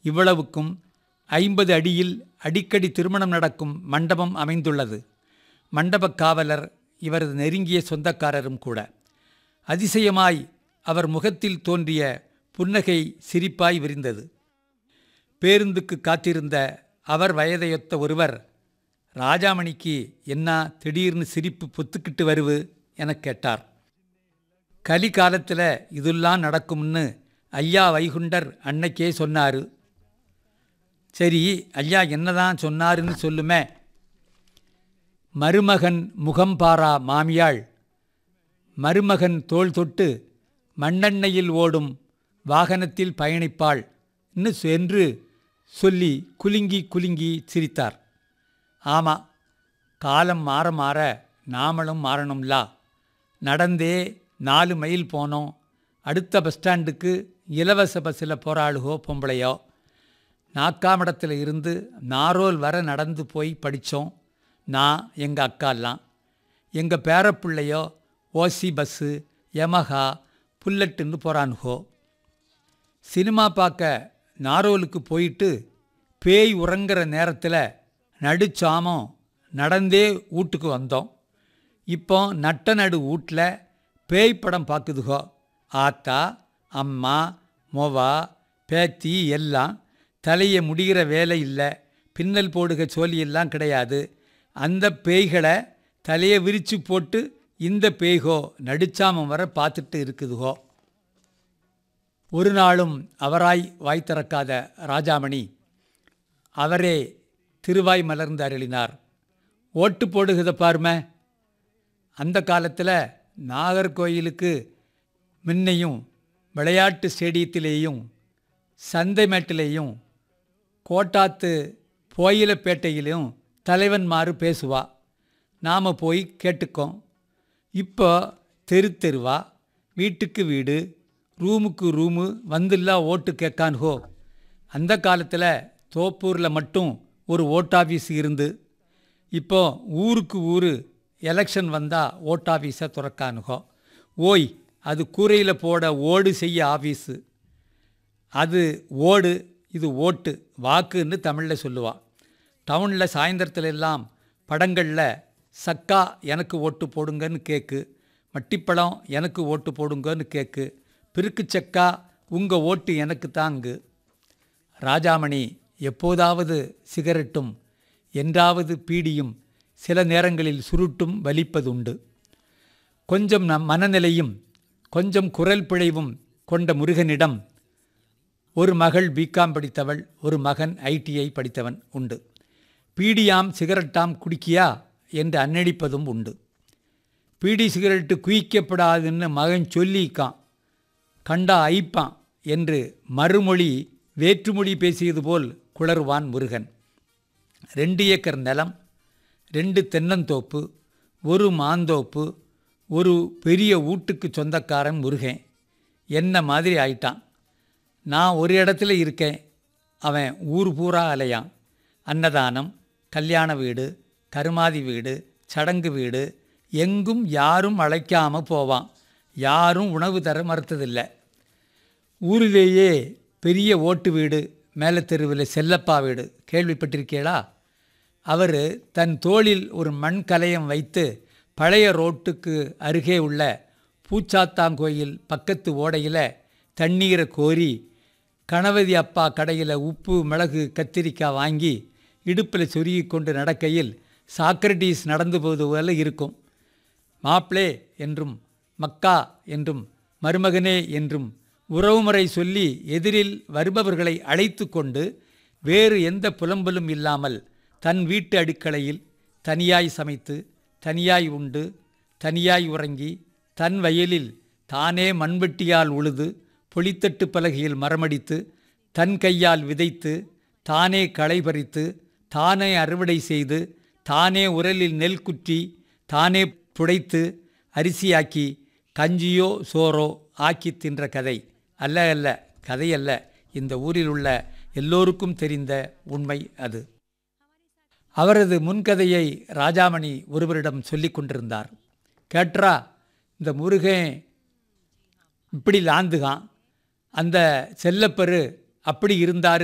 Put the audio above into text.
இவ்வளவுக்கும் ஐம்பது அடியில் அடிக்கடி திருமணம் நடக்கும் மண்டபம் அமைந்துள்ளது மண்டபக் காவலர் இவரது நெருங்கிய சொந்தக்காரரும் கூட அதிசயமாய் அவர் முகத்தில் தோன்றிய புன்னகை சிரிப்பாய் விரிந்தது பேருந்துக்கு காத்திருந்த அவர் வயதையொத்த ஒருவர் ராஜாமணிக்கு என்ன திடீர்னு சிரிப்பு பொத்துக்கிட்டு வருவு எனக் கேட்டார் கலி காலத்தில் இதெல்லாம் நடக்கும்னு ஐயா வைகுண்டர் அன்னைக்கே சொன்னாரு சரி ஐயா என்னதான் சொன்னாருன்னு சொல்லுமே மருமகன் முகம் பாரா மாமியாள் மருமகன் தோள் தொட்டு மண்ணெண்ணெயில் ஓடும் வாகனத்தில் பயணிப்பாள் என்று சொல்லி குலுங்கி குலுங்கி சிரித்தார் ஆமாம் காலம் மாற மாற நாமளும் மாறணும்லா நடந்தே நாலு மைல் போனோம் அடுத்த பஸ் ஸ்டாண்டுக்கு இலவச பஸ்ஸில் போகிறாளுகோ பொம்பளையோ நாக்காமடத்தில் இருந்து நாரோல் வர நடந்து போய் படித்தோம் நான் எங்கள் அக்காலாம் எங்கள் பேரப்பிள்ளையோ ஓசி பஸ்ஸு யமஹா புல்லட்டுன்னு போகிறானுகோ சினிமா பார்க்க நாரோலுக்கு போயிட்டு பேய் உறங்குற நேரத்தில் நடுச்சாமம் நடந்தே வீட்டுக்கு வந்தோம் இப்போ நட்ட நடு வீட்டில் பேய் படம் பார்க்குதுகோ ஆத்தா அம்மா மொவா பேத்தி எல்லாம் தலையை முடிகிற வேலை இல்லை பின்னல் போடுக சோலியெல்லாம் கிடையாது அந்த பேய்களை தலையை விரித்து போட்டு இந்த பேய்கோ நடிச்சாமம் வர பார்த்துட்டு இருக்குதுகோ ஒரு நாளும் அவராய் வாய் திறக்காத ராஜாமணி அவரே திருவாய் மலர்ந்து அருளினார் ஓட்டு போடுகிறத பாருமே அந்த காலத்தில் நாகர்கோயிலுக்கு முன்னையும் விளையாட்டு ஸ்டேடியத்திலேயும் சந்தை மேட்டிலேயும் கோட்டாத்து போயிலப்பேட்டையிலும் தலைவன்மாறு பேசுவா நாம் போய் கேட்டுக்கோம் இப்போ தெரு தெருவா வீட்டுக்கு வீடு ரூமுக்கு ரூமு வந்துல்லா ஓட்டு கேட்கான்ஹோ அந்த காலத்தில் தோப்பூரில் மட்டும் ஒரு ஓட்டாஃபீஸ் இருந்து இப்போ ஊருக்கு ஊர் எலெக்ஷன் வந்தால் ஓட்டாஃபீஸை துறக்கானுகோ ஓய் அது கூரையில் போட ஓடு செய்ய ஆஃபீஸு அது ஓடு இது ஓட்டு வாக்குன்னு தமிழில் சொல்லுவா டவுனில் சாயந்தரத்துல எல்லாம் படங்களில் சக்கா எனக்கு ஓட்டு போடுங்கன்னு கேக்கு மட்டிப்பழம் எனக்கு ஓட்டு போடுங்கன்னு கேக்கு பிருக்கு சக்கா உங்கள் ஓட்டு எனக்கு தாங்கு ராஜாமணி எப்போதாவது சிகரெட்டும் என்றாவது பீடியும் சில நேரங்களில் சுருட்டும் வலிப்பதுண்டு கொஞ்சம் நம் மனநிலையும் கொஞ்சம் குரல் பிழைவும் கொண்ட முருகனிடம் ஒரு மகள் பிகாம் படித்தவள் ஒரு மகன் ஐடிஐ படித்தவன் உண்டு பீடியாம் சிகரெட்டாம் குடிக்கியா என்று அன்னடிப்பதும் உண்டு பீடி சிகரெட்டு குயிக்கப்படாதுன்னு மகன் சொல்லிக்கான் கண்டா ஐப்பான் என்று மறுமொழி வேற்றுமொழி பேசியது போல் குளறுவான் முருகன் ரெண்டு ஏக்கர் நிலம் ரெண்டு தென்னந்தோப்பு ஒரு மாந்தோப்பு ஒரு பெரிய வீட்டுக்கு சொந்தக்காரன் முருகன் என்ன மாதிரி ஆயிட்டான் நான் ஒரு இடத்துல இருக்கேன் அவன் ஊர் பூரா அலையான் அன்னதானம் கல்யாண வீடு கருமாதி வீடு சடங்கு வீடு எங்கும் யாரும் அழைக்காமல் போவான் யாரும் உணவு தர மறுத்ததில்லை ஊரிலேயே பெரிய ஓட்டு வீடு மேலே தெருவில் செல்லப்பா வீடு கேள்விப்பட்டிருக்கீளா அவர் தன் தோளில் ஒரு மண் கலயம் வைத்து பழைய ரோட்டுக்கு அருகே உள்ள பூச்சாத்தாங்கோயில் பக்கத்து ஓடையில் தண்ணீரை கோரி கணபதி அப்பா கடையில் உப்பு மிளகு கத்திரிக்காய் வாங்கி இடுப்பில் சொருகி கொண்டு நடக்கையில் சாக்ரட்டீஸ் நடந்து போவது போல இருக்கும் மாப்ளே என்றும் மக்கா என்றும் மருமகனே என்றும் உறவுமுறை சொல்லி எதிரில் வருபவர்களை அழைத்து கொண்டு வேறு எந்த புலம்பலும் இல்லாமல் தன் வீட்டு அடுக்களையில் தனியாய் சமைத்து தனியாய் உண்டு தனியாய் உறங்கி தன் வயலில் தானே மண்வெட்டியால் உழுது பொலித்தட்டு பலகையில் மரமடித்து தன் கையால் விதைத்து தானே களை பறித்து தானே அறுவடை செய்து தானே உரலில் நெல் குற்றி தானே புடைத்து அரிசியாக்கி கஞ்சியோ சோறோ ஆக்கி தின்ற கதை அல்ல அல்ல கதை அல்ல இந்த ஊரில் உள்ள எல்லோருக்கும் தெரிந்த உண்மை அது அவரது முன்கதையை ராஜாமணி ஒருவரிடம் சொல்லிக் கொண்டிருந்தார் கேட்ரா இந்த முருகன் இப்படி லாந்துகான் அந்த செல்லப்பரு அப்படி இருந்தார்